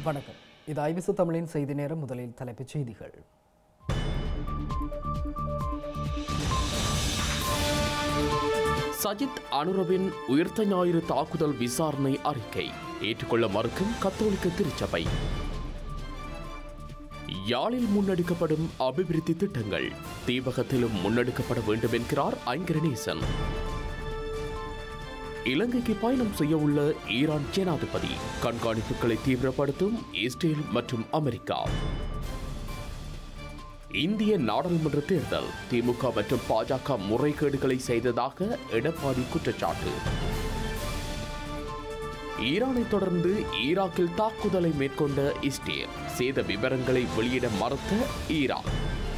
வணக்கம் இது ஐபிசு தமிழின் செய்தி நேரம் முதலில் தலைப்புச் செய்திகள் சஜித் அனுரவின் உயிர்த்த ஞாயிறு தாக்குதல் விசாரணை அறிக்கை ஏற்றுக்கொள்ள மறுக்கும் கத்தோலிக்க திருச்சபை யாழில் முன்னெடுக்கப்படும் அபிவிருத்தி திட்டங்கள் தீபகத்திலும் முன்னெடுக்கப்பட வேண்டும் என்கிறார் ஐங்கரநேசன் இலங்கைக்கு பயணம் செய்ய உள்ள ஈரான் ஜனாதிபதி கண்காணிப்புகளை தீவிரப்படுத்தும் இஸ்ரேல் மற்றும் அமெரிக்கா இந்திய நாடாளுமன்ற தேர்தல் திமுக மற்றும் பாஜக முறைகேடுகளை செய்ததாக எடப்பாடி குற்றச்சாட்டு ஈரானை தொடர்ந்து ஈராக்கில் தாக்குதலை மேற்கொண்ட இஸ்ரேல் சேத விவரங்களை வெளியிட மறுத்த ஈரான்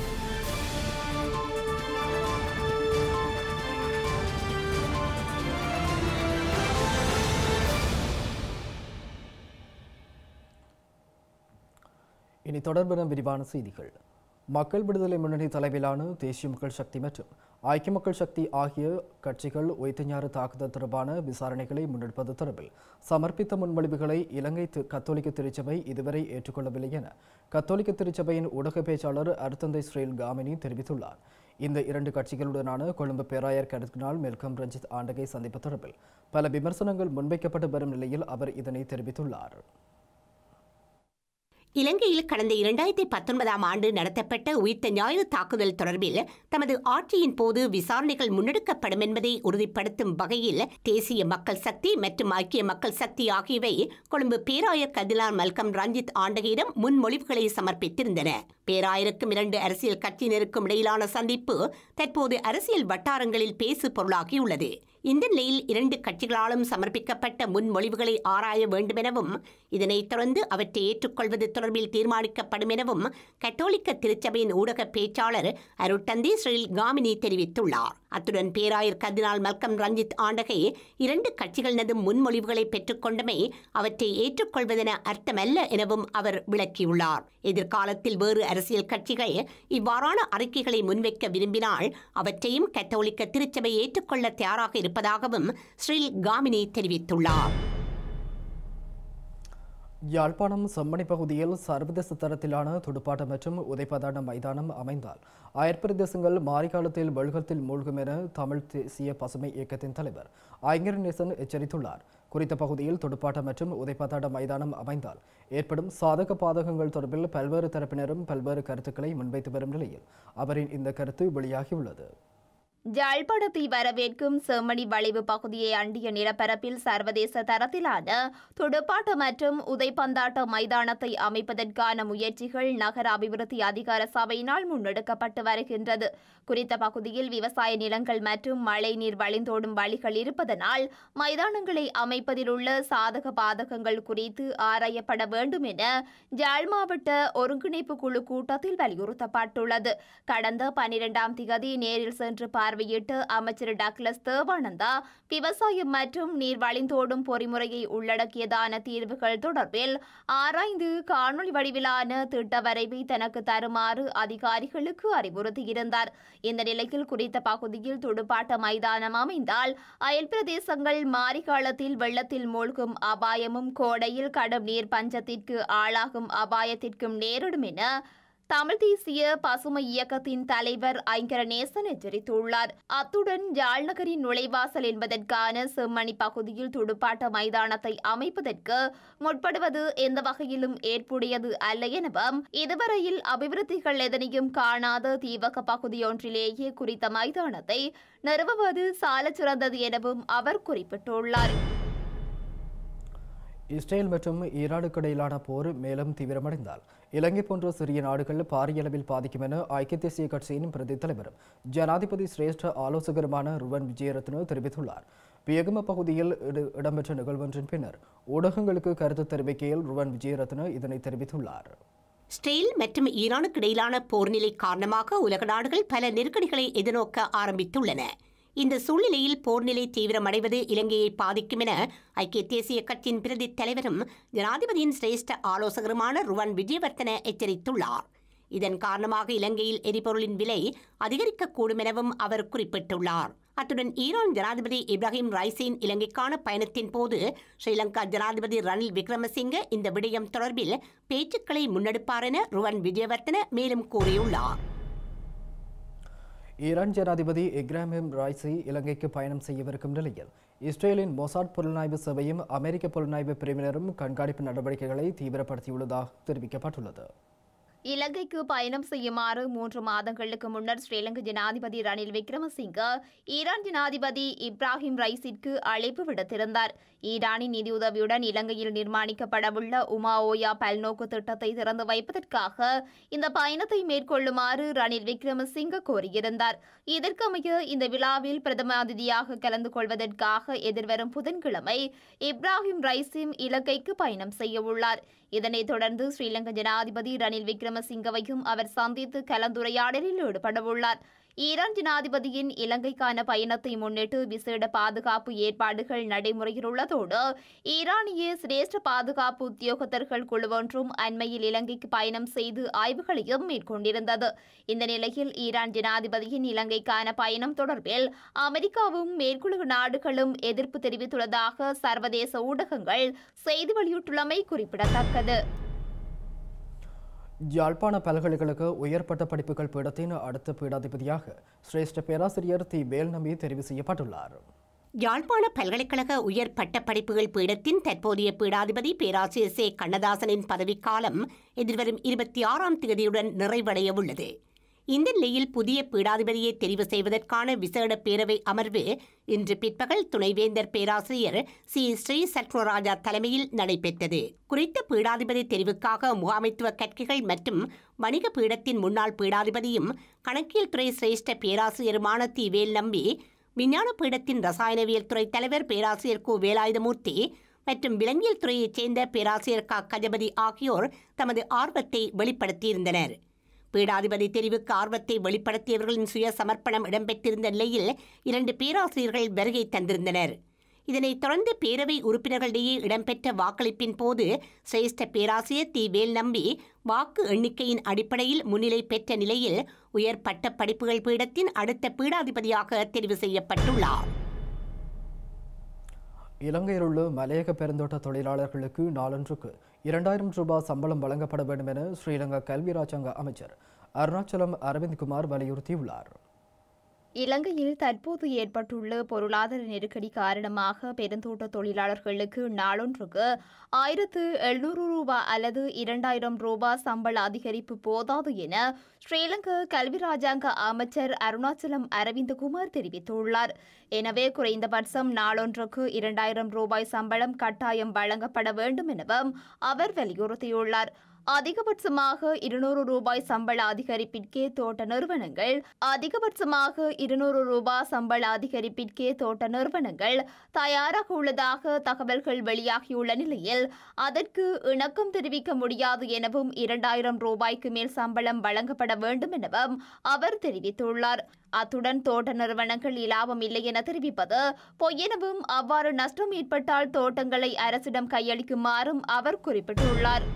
இனி தொடர்பான விரிவான செய்திகள் மக்கள் விடுதலை முன்னணி தலைமையிலான தேசிய மக்கள் சக்தி மற்றும் ஐக்கிய மக்கள் சக்தி ஆகிய கட்சிகள் ஒய்த்தஞாறு தாக்குதல் தொடர்பான விசாரணைகளை முன்னெடுப்பது தொடர்பில் சமர்ப்பித்த முன்மொழிவுகளை இலங்கை தி- கத்தோலிக்க திருச்சபை இதுவரை ஏற்றுக்கொள்ளவில்லை என கத்தோலிக்க திருச்சபையின் ஊடக பேச்சாளர் அருத்தந்தை ஸ்ரீல் காமினி தெரிவித்துள்ளார் இந்த இரண்டு கட்சிகளுடனான கொழும்பு பேராயர் கருத்தினால் மெல்கம் ரஞ்சித் ஆண்டகை சந்திப்பு தொடர்பில் பல விமர்சனங்கள் முன்வைக்கப்பட்டு வரும் நிலையில் அவர் இதனை தெரிவித்துள்ளார் இலங்கையில் கடந்த இரண்டாயிரத்தி பத்தொன்பதாம் ஆண்டு நடத்தப்பட்ட உயிர்த்த ஞாயிறு தாக்குதல் தொடர்பில் தமது ஆட்சியின் போது விசாரணைகள் முன்னெடுக்கப்படும் என்பதை உறுதிப்படுத்தும் வகையில் தேசிய மக்கள் சக்தி மற்றும் ஐக்கிய மக்கள் சக்தி ஆகியவை கொழும்பு பேராயர் கதிலான் மல்கம் ரஞ்சித் ஆண்டகையிடம் முன்மொழிவுகளை சமர்ப்பித்திருந்தன பேராயருக்கும் இரண்டு அரசியல் கட்சியினருக்கும் இடையிலான சந்திப்பு தற்போது அரசியல் வட்டாரங்களில் பேசு பொருளாகியுள்ளது இந்த நிலையில் இரண்டு கட்சிகளாலும் சமர்ப்பிக்கப்பட்ட முன்மொழிவுகளை ஆராய வேண்டுமெனவும் இதனைத் தொடர்ந்து அவற்றை ஏற்றுக்கொள்வது தொடர்பில் தீர்மானிக்கப்படும் எனவும் கத்தோலிக்க திருச்சபையின் ஊடக பேச்சாளர் அருட்டந்தி ஸ்ரீ காமினி தெரிவித்துள்ளார் அத்துடன் பேராயர் கர்தினால் மல்கம் ரஞ்சித் ஆண்டகை இரண்டு கட்சிகளினதும் முன்மொழிவுகளை பெற்றுக்கொண்டமை அவற்றை ஏற்றுக்கொள்வதென அர்த்தமல்ல எனவும் அவர் விளக்கியுள்ளார் எதிர்காலத்தில் வேறு அரசியல் கட்சிகள் இவ்வாறான அறிக்கைகளை முன்வைக்க விரும்பினால் அவற்றையும் கத்தோலிக்க திருச்சபை ஏற்றுக்கொள்ள தயாராக இருப்பதாகவும் ஸ்ரீ காமினி தெரிவித்துள்ளார் யாழ்ப்பாணம் செம்மணி பகுதியில் சர்வதேச தரத்திலான துடுப்பாட்ட மற்றும் உதைப்பதாட்ட மைதானம் அமைந்தால் அயற்பிரதேசங்கள் மாரிகாலத்தில் வெள்ளத்தில் மூழ்கும் என தமிழ் தேசிய பசுமை இயக்கத்தின் தலைவர் ஐங்கர் நேசன் எச்சரித்துள்ளார் குறித்த பகுதியில் துடுப்பாட்ட மற்றும் உதைப்பதாட்ட மைதானம் அமைந்தால் ஏற்படும் சாதக பாதகங்கள் தொடர்பில் பல்வேறு தரப்பினரும் பல்வேறு கருத்துக்களை முன்வைத்து வரும் நிலையில் அவரின் இந்த கருத்து வெளியாகியுள்ளது ஜாழ்ப்பாணத்தை வரவேற்கும் செம்மணி வளைவு பகுதியை அண்டிய நிலப்பரப்பில் சர்வதேச தரத்திலான துடுப்பாட்ட மற்றும் உதைப்பந்தாட்ட மைதானத்தை அமைப்பதற்கான முயற்சிகள் நகர அபிவிருத்தி அதிகார சபையினால் முன்னெடுக்கப்பட்டு வருகின்றது குறித்த பகுதியில் விவசாய நிலங்கள் மற்றும் மழைநீர் வழிந்தோடும் வழிகள் இருப்பதனால் மைதானங்களை அமைப்பதில் உள்ள சாதக பாதகங்கள் குறித்து ஆராயப்பட வேண்டும் என ஜாழ் மாவட்ட ஒருங்கிணைப்பு குழு கூட்டத்தில் வலியுறுத்தப்பட்டுள்ளது கடந்த பனிரெண்டாம் திகதி நேரில் சென்று பார்வையிட்டு அமைச்சர் டக்ளஸ் தேவானந்தா விவசாயம் மற்றும் நீர் வழிந்தோடும் பொறிமுறையை உள்ளடக்கியதான தீர்வுகள் தொடர்பில் ஆராய்ந்து காணொளி வடிவிலான திட்ட வரைவை தனக்கு தருமாறு அதிகாரிகளுக்கு அறிவுறுத்தியிருந்தார் இந்த நிலையில் குறித்த பகுதியில் துடுப்பாட்ட மைதானம் அமைந்தால் அயல் பிரதேசங்கள் மாரிகாலத்தில் வெள்ளத்தில் மூழ்கும் அபாயமும் கோடையில் கடும் நீர் பஞ்சத்திற்கு ஆளாகும் அபாயத்திற்கும் நேரிடும் என தமிழ் தேசிய பசுமை இயக்கத்தின் தலைவர் ஐங்கரநேசன் எச்சரித்துள்ளார் அத்துடன் ஜாழ்நகரின் நுழைவாசல் என்பதற்கான செம்மணி பகுதியில் துடுப்பாட்ட மைதானத்தை அமைப்பதற்கு முற்படுவது எந்த வகையிலும் ஏற்புடையது அல்ல எனவும் இதுவரையில் அபிவிருத்திகள் எதனையும் காணாத தீவக பகுதியொன்றிலேயே குறித்த மைதானத்தை நிறுவுவது சாலச் சிறந்தது எனவும் அவர் குறிப்பிட்டுள்ளார் இஸ்ரேல் மற்றும் ஈரானுக்கு இடையிலான போர் மேலும் தீவிரமடைந்தால் இலங்கை போன்ற சிறிய நாடுகள் பாரிய அளவில் பாதிக்கும் என ஐக்கிய தேசிய கட்சியின் பிரதி தலைவரும் ஜனாதிபதி சிரேஷ்ட ஆலோசகருமான ருவன் விஜயரத்ன தெரிவித்துள்ளார் பியகம பகுதியில் இட- இடம்பெற்ற நிகழ்வொன்றின் பின்னர் ஊடகங்களுக்கு கருத்து தெரிவிக்கையில் ருவன் விஜயரத்ன இதனை தெரிவித்துள்ளார் இஸ்ரேல் மற்றும் ஈரானுக்கு இடையிலான போர்நிலை காரணமாக உலக நாடுகள் பல நெருக்கடிகளை எதிர்நோக்க ஆரம்பித்துள்ளன இந்த சூழ்நிலையில் போர்நிலை தீவிரமடைவது இலங்கையை பாதிக்கும் என ஐக்கிய தேசிய கட்சியின் பிரதி தலைவரும் ஜனாதிபதியின் சிரேஷ்ட ஆலோசகருமான ருவன் விஜயவர்த்தன எச்சரித்துள்ளார் இதன் காரணமாக இலங்கையில் எரிபொருளின் விலை அதிகரிக்கக்கூடும் எனவும் அவர் குறிப்பிட்டுள்ளார் அத்துடன் ஈரான் ஜனாதிபதி இப்ராஹிம் ரைசின் இலங்கைக்கான பயணத்தின் போது ஸ்ரீலங்கா ஜனாதிபதி ரணில் விக்ரமசிங்க இந்த விடயம் தொடர்பில் பேச்சுக்களை முன்னெடுப்பார் என ருவன் விஜயவர்த்தன மேலும் கூறியுள்ளார் ஈரான் ஜனாதிபதி இக்ராமிம் ராய்சி இலங்கைக்கு பயணம் செய்யவிருக்கும் நிலையில் இஸ்ரேலின் மொசாட் புலனாய்வு சபையும் அமெரிக்க புலனாய்வு பிரிவினரும் கண்காணிப்பு நடவடிக்கைகளை தீவிரப்படுத்தியுள்ளதாக தெரிவிக்கப்பட்டுள்ளது இலங்கைக்கு பயணம் செய்யுமாறு மூன்று மாதங்களுக்கு முன்னர் ஸ்ரீலங்கா ஜனாதிபதி ரணில் விக்ரமசிங்க ஈரான் ஜனாதிபதி இப்ராஹிம் ரைசிற்கு அழைப்பு விடுத்திருந்தார் ஈரானின் நிதியுதவியுடன் இலங்கையில் நிர்மாணிக்கப்படவுள்ள உமா ஓயா பல்நோக்கு திட்டத்தை திறந்து வைப்பதற்காக இந்த பயணத்தை மேற்கொள்ளுமாறு ரணில் விக்ரமசிங்க கோரியிருந்தார் இதற்கமைய இந்த விழாவில் பிரதம அதிதியாக கலந்து கொள்வதற்காக எதிர்வரும் புதன்கிழமை இப்ராஹிம் ரைசிம் இலங்கைக்கு பயணம் செய்யவுள்ளார் இதனைத் தொடர்ந்து ஸ்ரீலங்கா ஜனாதிபதி ரணில் விக்ரமசிங்கவையும் அவர் சந்தித்து கலந்துரையாடலில் ஈடுபடவுள்ளார் ஈரான் ஜனாதிபதியின் இலங்கைக்கான பயணத்தை முன்னிட்டு விசேட பாதுகாப்பு ஏற்பாடுகள் நடைமுறையில் உள்ளதோடு ஈரானிய சிரேஷ்ட பாதுகாப்பு உத்தியோகத்தர்கள் குழுவொன்றும் அண்மையில் இலங்கைக்கு பயணம் செய்து ஆய்வுகளையும் மேற்கொண்டிருந்தது இந்த நிலையில் ஈரான் ஜனாதிபதியின் இலங்கைக்கான பயணம் தொடர்பில் அமெரிக்காவும் மேற்குலக நாடுகளும் எதிர்ப்பு தெரிவித்துள்ளதாக சர்வதேச ஊடகங்கள் செய்தி வெளியிட்டுள்ளமை குறிப்பிடத்தக்கது யாழ்ப்பாண பல்கலைக்கழக உயர்பட்ட படிப்புகள் பீடத்தின் அடுத்த பீடாதிபதியாக சிரேஷ்ட பேராசிரியர் தி வேல்நம்பி தெரிவு செய்யப்பட்டுள்ளார் யாழ்ப்பாண பல்கலைக்கழக உயர் பட்டப்படிப்புகள் பீடத்தின் தற்போதைய பீடாதிபதி பேராசிரியர் சே கண்ணதாசனின் பதவிக்காலம் எதிர்வரும் இருபத்தி ஆறாம் தேதியுடன் நிறைவடைய உள்ளது இந்த நிலையில் புதிய பீடாதிபதியை தெரிவு செய்வதற்கான விசேட பேரவை அமர்வு இன்று பிற்பகல் துணைவேந்தர் பேராசிரியர் சி ஸ்ரீ சத்வராஜா தலைமையில் நடைபெற்றது குறித்த பீடாதிபதி தெரிவுக்காக முகாமைத்துவ கற்கைகள் மற்றும் வணிக பீடத்தின் முன்னாள் பீடாதிபதியும் கணக்கியல் துறை சிரேஷ்ட பேராசிரியருமான தி வேல் நம்பி விஞ்ஞான பீடத்தின் ரசாயனவியல் துறை தலைவர் பேராசிரியர் கு வேலாயுதமூர்த்தி மற்றும் விலங்கியல் துறையைச் சேர்ந்த பேராசிரியர் க கஜபதி ஆகியோர் தமது ஆர்வத்தை வெளிப்படுத்தியிருந்தனர் பீடாதிபதி தெரிவுக்கு ஆர்வத்தை வெளிப்படுத்தியவர்களின் சுய சமர்ப்பணம் இடம்பெற்றிருந்த நிலையில் இரண்டு பேராசிரியர்கள் வருகை தந்திருந்தனர் இதனைத் தொடர்ந்து பேரவை உறுப்பினர்களிடையே இடம்பெற்ற வாக்களிப்பின் போது சிரேஷ்ட பேராசிரியர் தி வேல் நம்பி வாக்கு எண்ணிக்கையின் அடிப்படையில் முன்னிலை பெற்ற நிலையில் உயர் பட்ட படிப்புகள் பீடத்தின் அடுத்த பீடாதிபதியாக தெரிவு செய்யப்பட்டுள்ளார் இலங்கையில் உள்ள மலையக பெருந்தோட்ட தொழிலாளர்களுக்கு நாளொன்றுக்கு இரண்டாயிரம் ரூபாய் சம்பளம் வழங்கப்பட வேண்டும் என ஸ்ரீலங்கா கல்வி ராஜாங்க அமைச்சர் அருணாச்சலம் அரவிந்த் குமார் வலியுறுத்தியுள்ளார் இலங்கையில் தற்போது ஏற்பட்டுள்ள பொருளாதார நெருக்கடி காரணமாக பெருந்தோட்ட தொழிலாளர்களுக்கு நாளொன்றுக்கு ஆயிரத்து எழுநூறு ரூபாய் அல்லது இரண்டாயிரம் ரூபாய் சம்பள அதிகரிப்பு போதாது என ஸ்ரீலங்கா கல்வி ராஜாங்க அமைச்சர் அருணாச்சலம் அரவிந்தகுமார் தெரிவித்துள்ளார் எனவே குறைந்தபட்சம் நாளொன்றுக்கு இரண்டாயிரம் ரூபாய் சம்பளம் கட்டாயம் வழங்கப்பட வேண்டும் எனவும் அவர் வலியுறுத்தியுள்ளார் அதிகபட்சமாக இருநூறு ரூபாய் சம்பள அதிகரிப்பிற்கே தோட்ட நிறுவனங்கள் அதிகபட்சமாக இருநூறு ரூபாய் சம்பள அதிகரிப்பிற்கே தோட்ட நிறுவனங்கள் தயாராக உள்ளதாக தகவல்கள் வெளியாகியுள்ள நிலையில் அதற்கு இணக்கம் தெரிவிக்க முடியாது எனவும் இரண்டாயிரம் ரூபாய்க்கு மேல் சம்பளம் வழங்கப்பட வேண்டும் எனவும் அவர் தெரிவித்துள்ளார் அத்துடன் தோட்ட நிறுவனங்கள் இலாபம் இல்லை என தெரிவிப்பது பொய்யெனவும் அவ்வாறு நஷ்டம் ஏற்பட்டால் தோட்டங்களை அரசிடம் கையளிக்குமாறும் அவர் குறிப்பிட்டுள்ளார்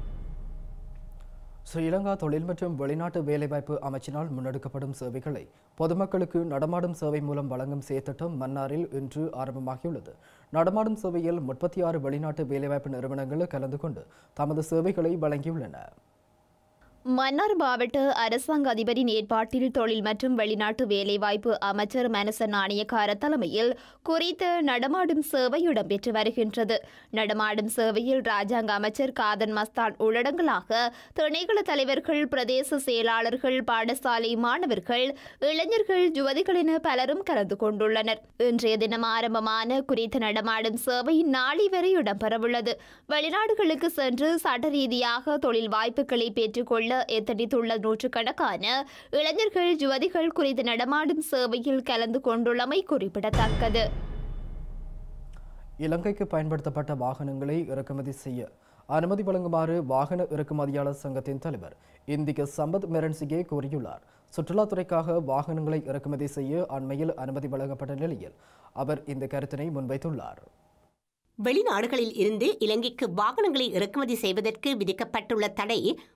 ஸ்ரீலங்கா தொழில் மற்றும் வெளிநாட்டு வேலைவாய்ப்பு அமைச்சினால் முன்னெடுக்கப்படும் சேவைகளை பொதுமக்களுக்கு நடமாடும் சேவை மூலம் வழங்கும் செயற்திட்டம் மன்னாரில் இன்று ஆரம்பமாகியுள்ளது நடமாடும் சேவையில் முப்பத்தி ஆறு வெளிநாட்டு வேலைவாய்ப்பு நிறுவனங்கள் கலந்து கொண்டு தமது சேவைகளை வழங்கியுள்ளன மன்னார் மாவட்ட அரசாங்க அதிபரின் ஏற்பாட்டில் தொழில் மற்றும் வெளிநாட்டு வேலைவாய்ப்பு அமைச்சர் மனச நாணயக்கார தலைமையில் குறித்த நடமாடும் சேவை இடம்பெற்று வருகின்றது நடமாடும் சேவையில் ராஜாங்க அமைச்சர் காதன் மஸ்தான் உள்ளடங்கலாக துணைகள தலைவர்கள் பிரதேச செயலாளர்கள் பாடசாலை மாணவர்கள் இளைஞர்கள் யுவதிகள் என பலரும் கலந்து கொண்டுள்ளனர் இன்றைய தினம் ஆரம்பமான குறித்த நடமாடும் சேவை நாளை வரை இடம்பெறவுள்ளது வெளிநாடுகளுக்கு சென்று சட்ட ரீதியாக தொழில் வாய்ப்புகளை பெற்றுக்கொள்ள எத்தனித்துள்ள நூற்றுக்கணக்கான இளைஞர்கள் யுவதிகள் குறித்த நடமாடும் சேவையில் கலந்து கொண்டுள்ளமை குறிப்பிடத்தக்கது இலங்கைக்கு பயன்படுத்தப்பட்ட வாகனங்களை இறக்குமதி செய்ய அனுமதி வழங்குமாறு வாகன இறக்குமதியாளர் சங்கத்தின் தலைவர் இந்திக சம்பத் மெரன்சிகே கூறியுள்ளார் சுற்றுலாத்துறைக்காக வாகனங்களை இறக்குமதி செய்ய அண்மையில் அனுமதி வழங்கப்பட்ட நிலையில் அவர் இந்த கருத்தினை முன்வைத்துள்ளார் வெளிநாடுகளில் இருந்து இலங்கைக்கு வாகனங்களை இறக்குமதி செய்வதற்கு விதிக்கப்பட்டுள்ள தடை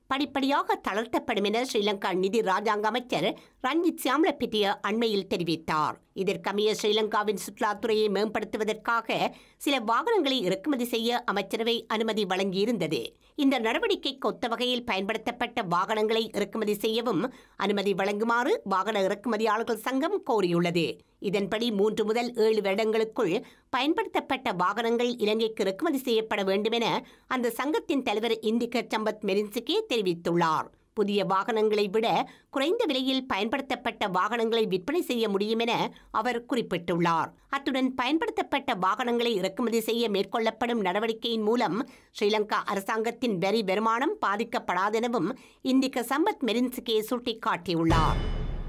படிப்படியாக தளர்த்தப்படும் என ஸ்ரீலங்கா நிதி ராஜாங்க அமைச்சர் ரஞ்சித் சியாம்லப்பிட்டிய அண்மையில் தெரிவித்தார் இதற்கமைய ஸ்ரீலங்காவின் சுற்றுலாத்துறையை மேம்படுத்துவதற்காக சில வாகனங்களை இறக்குமதி செய்ய அமைச்சரவை அனுமதி வழங்கியிருந்தது இந்த நடவடிக்கைக்கு ஒத்த வகையில் பயன்படுத்தப்பட்ட வாகனங்களை இறக்குமதி செய்யவும் அனுமதி வழங்குமாறு வாகன இறக்குமதியாளர்கள் சங்கம் கோரியுள்ளது இதன்படி மூன்று முதல் ஏழு வருடங்களுக்குள் பயன்படுத்தப்பட்ட வாகனங்கள் இலங்கைக்கு இறக்குமதி செய்யப்பட வேண்டும் என அந்த சங்கத்தின் தலைவர் இந்திகர் சம்பத் மெரின்சிகே தெரிவித்துள்ளார் புதிய வாகனங்களை விட குறைந்த விலையில் பயன்படுத்தப்பட்ட வாகனங்களை விற்பனை செய்ய முடியும் என அவர் குறிப்பிட்டுள்ளார் அத்துடன் பயன்படுத்தப்பட்ட வாகனங்களை இறக்குமதி செய்ய மேற்கொள்ளப்படும் நடவடிக்கையின் மூலம் ஸ்ரீலங்கா அரசாங்கத்தின் வரி வருமானம் பாதிக்கப்படாதெனவும் இந்திக சம்பத் மெரின்சிகே சுட்டிக்காட்டியுள்ளார்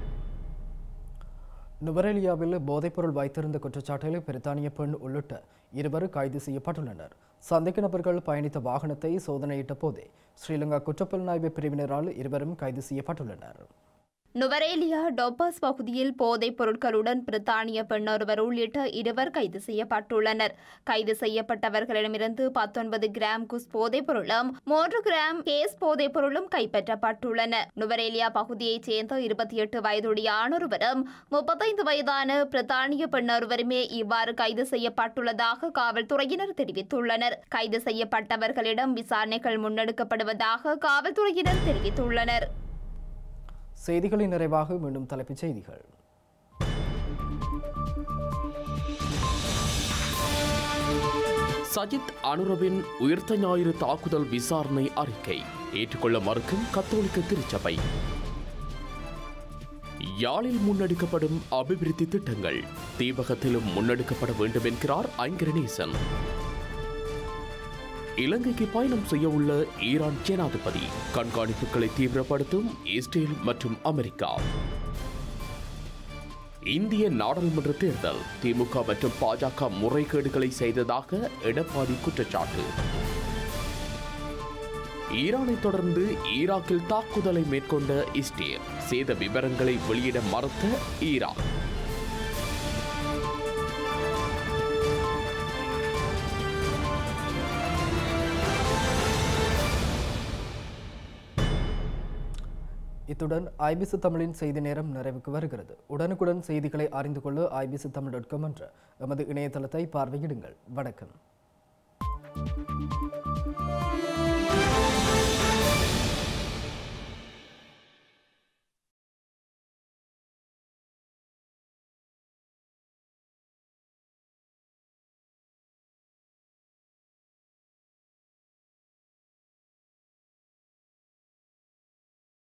நுவரேலியாவில் போதைப்பொருள் வைத்திருந்த குற்றச்சாட்டில் பிரித்தானிய பெண் உள்ளிட்ட இருவர் கைது செய்யப்பட்டுள்ளனர் சந்தேக நபர்கள் பயணித்த வாகனத்தை சோதனையிட்ட போதே ஸ்ரீலங்கா குற்றப்புலனாய்வு பிரிவினரால் இருவரும் கைது செய்யப்பட்டுள்ளனர் நுவரேலியா டொப்பாஸ் பகுதியில் போதைப் பொருட்களுடன் பிரித்தானிய பெண்ணொருவர் உள்ளிட்ட இருவர் கைது செய்யப்பட்டுள்ளனர் கைது செய்யப்பட்டவர்களிடமிருந்து பத்தொன்பது கிராம் குஸ் போதைப் பொருளும் மூன்று கிராம் கேஸ் போதைப் பொருளும் கைப்பற்றப்பட்டுள்ளன நுவரேலியா பகுதியைச் சேர்ந்த இருபத்தி எட்டு வயதுடைய ஆணொருவரும் முப்பத்தைந்து வயதான பிரித்தானிய பெண்ணொருவருமே இவ்வாறு கைது செய்யப்பட்டுள்ளதாக காவல்துறையினர் தெரிவித்துள்ளனர் கைது செய்யப்பட்டவர்களிடம் விசாரணைகள் முன்னெடுக்கப்படுவதாக காவல்துறையினர் தெரிவித்துள்ளனர் செய்திகளின் நிறைவாக மீண்டும் தலைப்புச் செய்திகள் சஜித் அனுரவின் உயிர்த்த ஞாயிறு தாக்குதல் விசாரணை அறிக்கை ஏற்றுக்கொள்ள மறுக்கும் கத்தோலிக்க திருச்சபை யாழில் முன்னெடுக்கப்படும் அபிவிருத்தி திட்டங்கள் தீபகத்திலும் முன்னெடுக்கப்பட வேண்டும் என்கிறார் ஐங்கரநேசன் இலங்கைக்கு பயணம் செய்ய உள்ள ஈரான் ஜனாதிபதி கண்காணிப்புகளை தீவிரப்படுத்தும் இஸ்ரேல் மற்றும் அமெரிக்கா இந்திய நாடாளுமன்ற தேர்தல் திமுக மற்றும் பாஜக முறைகேடுகளை செய்ததாக எடப்பாடி குற்றச்சாட்டு ஈரானை தொடர்ந்து ஈராக்கில் தாக்குதலை மேற்கொண்ட இஸ்ரேல் சேத விவரங்களை வெளியிட மறுத்த ஈராக் இத்துடன் ஐபிசி தமிழின் செய்தி நேரம் நிறைவுக்கு வருகிறது உடனுக்குடன் செய்திகளை அறிந்து கொள்ள ஐபிசி தமிழ் டாட் காம் என்ற எமது இணையதளத்தை பார்வையிடுங்கள் வணக்கம்